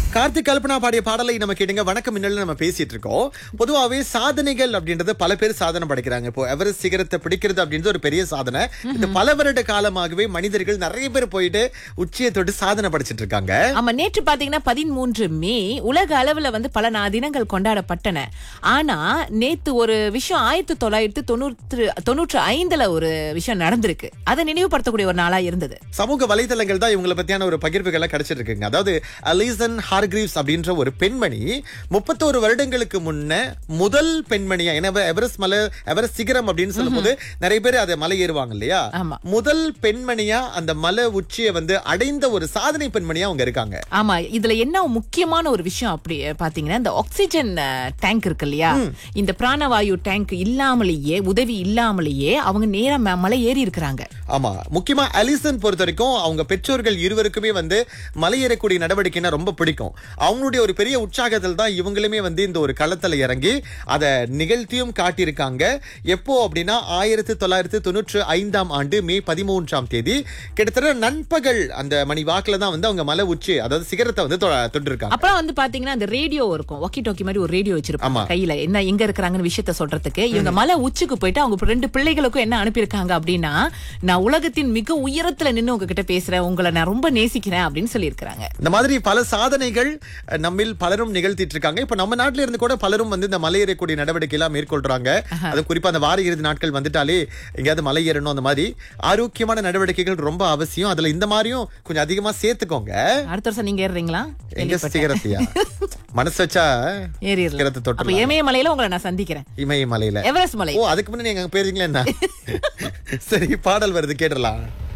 கார்த்திக் கல்பனா பாடிய பாடலை நம்ம கேட்டுங்க வணக்கம் மின்னல் நம்ம பேசிட்டு இருக்கோம் பொதுவாவே சாதனைகள் அப்படின்றது பல பேர் சாதனை படைக்கிறாங்க இப்போ எவரெஸ்ட் சிகரத்தை பிடிக்கிறது அப்படின்றது ஒரு பெரிய சாதனை இது பல வருட காலமாகவே மனிதர்கள் நிறைய பேர் போயிட்டு உச்சியை தொட்டு சாதனை படைச்சிட்டு இருக்காங்க ஆமா நேற்று பாத்தீங்கன்னா பதிமூன்று மே உலக அளவுல வந்து பல நா- தினங்கள் கொண்டாடப்பட்டன ஆனா நேத்து ஒரு விஷயம் ஆயிரத்தி தொள்ளாயிரத்தி தொண்ணூற்று தொண்ணூற்று ஐந்துல ஒரு விஷயம் நடந்திருக்கு அதை நினைவுபடுத்தக்கூடிய ஒரு நாளா இருந்தது சமூக வலைதளங்கள் தான் இவங்களை பத்தியான ஒரு பகிர்வுகளை கிடைச்சிட்டு இருக்குங்க அதாவது அலிசன் ஹார்கிரீவ்ஸ் அப்படின்ற ஒரு பெண்மணி முப்பத்தோரு வருடங்களுக்கு முன்ன முதல் பெண்மணியா ஏன்னா எவரெஸ்ட் மலை எவரெஸ்ட் சிகரம் அப்படின்னு சொல்லும்போது நிறைய பேர் அதை மலை ஏறுவாங்க இல்லையா ஆமா. முதல் பெண்மணியா அந்த மலை உச்சியை வந்து அடைந்த ஒரு சாதனை பெண்மணியா அவங்க இருக்காங்க ஆமா இதுல என்ன முக்கியமான ஒரு விஷயம் அப்படி பாத்தீங்கன்னா இந்த ஆக்சிஜன் டேங்க் இருக்கு இல்லையா இந்த பிராணவாயு டேங்க் இல்லாமலேயே உதவி இல்லாமலேயே அவங்க நேரா ம- மலை ஏறி இருக்கிறாங்க ஆமா முக்கியமா அலிசன் பொறுத்த வரைக்கும் அவங்க பெற்றோர்கள் இருவருக்குமே வந்து மலையேறக்கூடிய நடவடிக்கைனா ரொம்ப பிடிக்கும் அவங்களுடைய ஒரு பெரிய உற்சாகத்தில் தான் இவங்களுமே வந்து இந்த ஒரு களத்துல இறங்கி அதை நிகழ்த்தியும் காட்டியிருக்காங்க எப்போ அப்படின்னா ஆயிரத்தி தொள்ளாயிரத்தி தொண்ணூற்று ஐந்தாம் ஆண்டு மே பதிமூன்றாம் தேதி கிட்டத்தட்ட நண்பகல் அந்த மணி வாக்குல தான் வந்து அவங்க மலை உச்சி அதாவது சிகரத்தை வந்து தொ- தொட்டிருக்காங்க அப்புறம் வந்து பாத்தீங்கன்னா அந்த ரேடியோ இருக்கும் ஒக்கி டோக்கி மாதிரி ஒரு ரேடியோ ஆமா. வச்சிருப்பாங்க கையில என்ன எங்க இருக்கிறாங்கன்னு விஷயத்த சொல்றதுக்கு இவங்க மலை உச்சிக்கு போயிட்டு அவங்க ரெண்டு பிள்ளைகளுக்கும் என்ன அனுப்பியிருக்காங்க அப்படின்னா நான் உலகத்தின் மிக உயரத்துல நின்னு உங்ககிட்ட பேசுறேன் உங்களை நான் ரொம்ப நேசிக்கிறேன் அப்படின்னு சொல்லியிருக்கிறாங்க இந்த மாதிரி பல சாதனைகள் அஹ், நம்மில் பலரும் நிகழ்த்திட்டு இருக்காங்க இப்ப நம்ம நாட்டில இருந்து கூட பலரும் வந்து இந்த மலை ஏறக்கூடிய நடவடிக்கை எல்லாம் மேற்கொள்றாங்க அது குறிப்பா அந்த வார இறுதி நாட்கள் வந்துட்டாலே எங்கேயாவது மலை ஏறணும் அந்த மாதிரி ஆரோக்கியமான நடவடிக்கைகள் ரொம்ப அவசியம் அதுல இந்த மாதிரியும் கொஞ்சம் அதிகமா சேர்த்துக்கோங்க அடுத்த வருஷம் நீங்க ஏறுறீங்களா எங்க சிகரத்தையா மனசு வச்சா ஏறிடலாம் சிகரத்தை அப்ப தொட்டு இமயமலையில உங்களை நான் சந்திக்கிறேன் இமய மலையில எவரெஸ்ட் மலை ஓ அதுக்கு முன்னாடி நீங்க அங்க போயிருக்கீங்களா என்ன சரி பாடல் வருது கேட்டுடலாம்